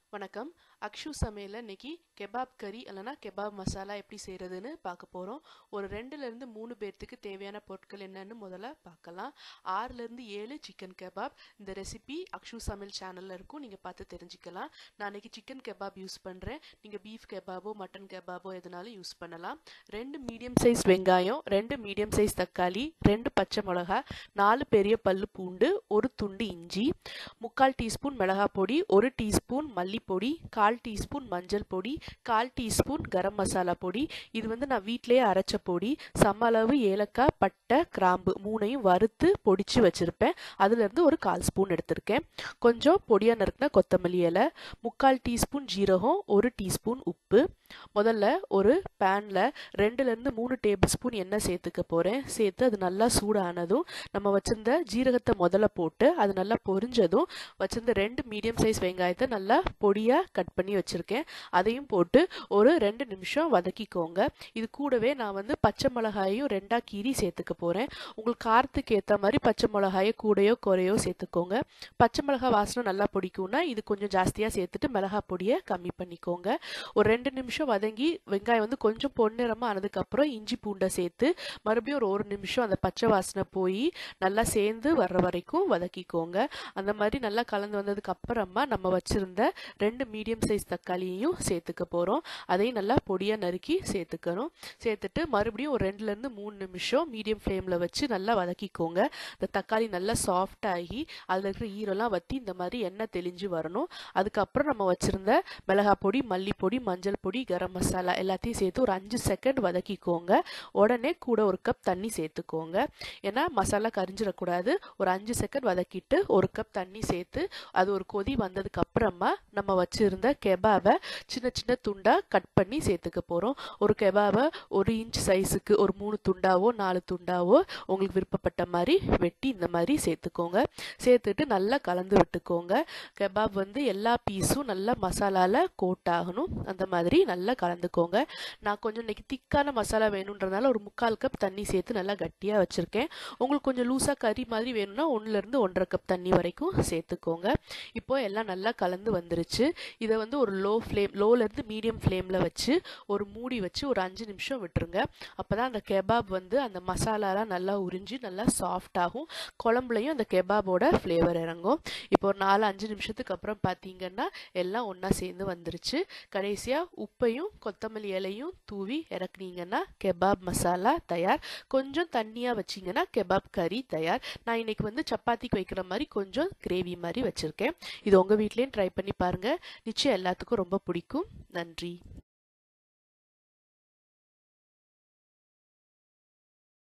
வணக்கம் அக்ஷு சமையலில் இன்னைக்கு கெபாப் கறி இல்லைனா கெபாப் மசாலா எப்படி செய்கிறதுன்னு பார்க்க போகிறோம் ஒரு ரெண்டுலேருந்து மூணு பேர்த்துக்கு தேவையான பொருட்கள் என்னன்னு முதல்ல பார்க்கலாம் ஆறுலேருந்து ஏழு சிக்கன் கெபாப் இந்த ரெசிபி அக்ஷு சமையல் சேனலில் இருக்கும் நீங்கள் பார்த்து தெரிஞ்சுக்கலாம் நான் இன்னைக்கு சிக்கன் கெபாப் யூஸ் பண்ணுறேன் நீங்கள் பீஃப் கெபாபோ மட்டன் கெபாபோ எதுனாலும் யூஸ் பண்ணலாம் ரெண்டு மீடியம் சைஸ் வெங்காயம் ரெண்டு மீடியம் சைஸ் தக்காளி ரெண்டு பச்சை மிளகா நாலு பெரிய பல்லு பூண்டு ஒரு துண்டு இஞ்சி முக்கால் டீஸ்பூன் மிளகாய் பொடி ஒரு டீஸ்பூன் மல்லிப்பொடி கால் டீஸ்பூன் மஞ்சள் பொடி கால் டீஸ்பூன் கரம் மசாலா பொடி இது வந்து நான் வீட்டிலேயே அரைச்ச பொடி சம அளவு ஏலக்காய் பட்டை கிராம்பு மூணையும் வறுத்து பொடிச்சு வச்சுருப்பேன் அதுலேருந்து ஒரு கால் ஸ்பூன் எடுத்திருக்கேன் கொஞ்சம் பொடியாக நறுக்கின கொத்தமல்லி இலை முக்கால் டீஸ்பூன் ஜீரகம் ஒரு டீஸ்பூன் உப்பு முதல்ல ஒரு பேனில் ரெண்டுலேருந்து மூணு டேபிள் ஸ்பூன் எண்ணெய் சேர்த்துக்க போகிறேன் சேர்த்து அது நல்லா சூடானதும் நம்ம வச்சுருந்த ஜீரகத்தை முதல்ல போட்டு அது நல்லா பொரிஞ்சதும் வச்சுருந்த ரெண்டு மீடியம் சைஸ் வெங்காயத்தை நல்லா பொடியாக கட் பண்ணி வச்சுருக்கேன் அதையும் போட்டு ஒரு ரெண்டு நிமிஷம் வதக்கிக்கோங்க இது கூடவே நான் வந்து பச்சை மிளகாயையும் ரெண்டாக கீரி சேர்த்துக்க போகிறேன் உங்களுக்கு காரத்துக்கு ஏற்ற மாதிரி பச்சை மிளகாயை கூடையோ குறையோ சேர்த்துக்கோங்க பச்சை மிளகாய் வாசனை நல்லா பிடிக்கும்னா இது கொஞ்சம் ஜாஸ்தியாக சேர்த்துட்டு மிளகாய் பொடியை கம்மி பண்ணிக்கோங்க ஒரு ரெண்டு நிமிஷம் வதங்கி வெங்காயம் வந்து கொஞ்சம் பொன்னிறமாக ஆனதுக்கப்புறம் இஞ்சி பூண்டை சேர்த்து மறுபடியும் ஒரு ஒரு நிமிஷம் அந்த பச்சை வாசனை போய் நல்லா சேர்ந்து வர்ற வரைக்கும் வதக்கிக்கோங்க அந்த மாதிரி நல்லா கலந்து வந்ததுக்கு அப்புறமா நம்ம வச்சுருந்த ரெண்டு மீடியம் சைஸ் தக்காளியையும் சேர்த்துக்க போகிறோம் அதையும் நல்லா பொடியாக நறுக்கி சேர்த்துக்கணும் சேர்த்துட்டு மறுபடியும் ஒரு ரெண்டுலேருந்து மூணு நிமிஷம் மீடியம் ஃப்ளேமில் வச்சு நல்லா வதக்கிக்கோங்க இந்த தக்காளி நல்லா சாஃப்ட் ஆகி அதில் இருக்கிற ஈரெல்லாம் வற்றி இந்த மாதிரி எண்ணெய் தெளிஞ்சு வரணும் அதுக்கப்புறம் நம்ம வச்சுருந்த மிளகாய் பொடி மல்லிப்பொடி மஞ்சள் பொடி கரம் மசாலா எல்லாத்தையும் சேர்த்து ஒரு அஞ்சு செகண்ட் வதக்கிக்கோங்க உடனே கூட ஒரு கப் தண்ணி சேர்த்துக்கோங்க ஏன்னா மசாலா கரிஞ்சிடக்கூடாது ஒரு அஞ்சு செகண்ட் வதக்கிட்டு ஒரு கப் தண்ணி சேர்த்து அது ஒரு கொதி வந்ததுக்கு அப்புறமா நம்ம வச்சுருந்த கெபாவை சின்ன சின்ன துண்டாக கட் பண்ணி சேர்த்துக்க போகிறோம் ஒரு கெபாவை ஒரு இன்ச் சைஸுக்கு ஒரு மூணு துண்டாவோ நாலு துண்டாவோ உங்களுக்கு விருப்பப்பட்ட மாதிரி வெட்டி இந்த மாதிரி சேர்த்துக்கோங்க சேர்த்துட்டு நல்லா கலந்து விட்டுக்கோங்க கெபாப் வந்து எல்லா பீஸும் நல்லா மசாலாவில் கோட் ஆகணும் அந்த மாதிரி நல்லா கலந்துக்கோங்க நான் கொஞ்சம் இன்னைக்கு திக்கான மசாலா வேணுன்றதுனால ஒரு முக்கால் கப் தண்ணி சேர்த்து நல்லா கட்டியாக வச்சுருக்கேன் உங்களுக்கு கொஞ்சம் லூஸாக கறி மாதிரி வேணும்னா ஒன்றுலேருந்து ஒன்றரை கப் தண்ணி வரைக்கும் சேர்த்துக்கோங்க இப்போ எல்லாம் நல்லா கலந்து வந்துருச்சு இதை வந்து ஒரு லோ ஃப்ளேம் லோலேருந்து மீடியம் ஃப்ளேமில் வச்சு ஒரு மூடி வச்சு ஒரு அஞ்சு நிமிஷம் விட்டுருங்க அப்போ தான் அந்த கெபாப் வந்து அந்த மசாலாலாம் நல்லா உறிஞ்சி நல்லா சாஃப்ட் ஆகும் குழம்புலையும் அந்த கெபாபோட ஃப்ளேவர் இறங்கும் இப்போ ஒரு நாலு அஞ்சு நிமிஷத்துக்கு அப்புறம் பார்த்தீங்கன்னா எல்லாம் ஒன்றா சேர்ந்து வந்துருச்சு கடைசியாக உப்பையும் கொத்தமல்லி இலையும் தூவி இறக்குனீங்கன்னா கெபாப் மசாலா தயார் கொஞ்சம் தண்ணியாக வச்சிங்கன்னா கெபாப் கறி தயார் நான் இன்னைக்கு வந்து சப்பாத்திக்கு வைக்கிற மாதிரி கொஞ்சம் கிரேவி மாதிரி வச்சுருக்கேன் இது உங்கள் வீட்லேயும் ட்ரை பண்ணி பாருங்கள் நிச்சயம் எல்லாத்துக்கும் ரொம்ப பிடிக்கும் நன்றி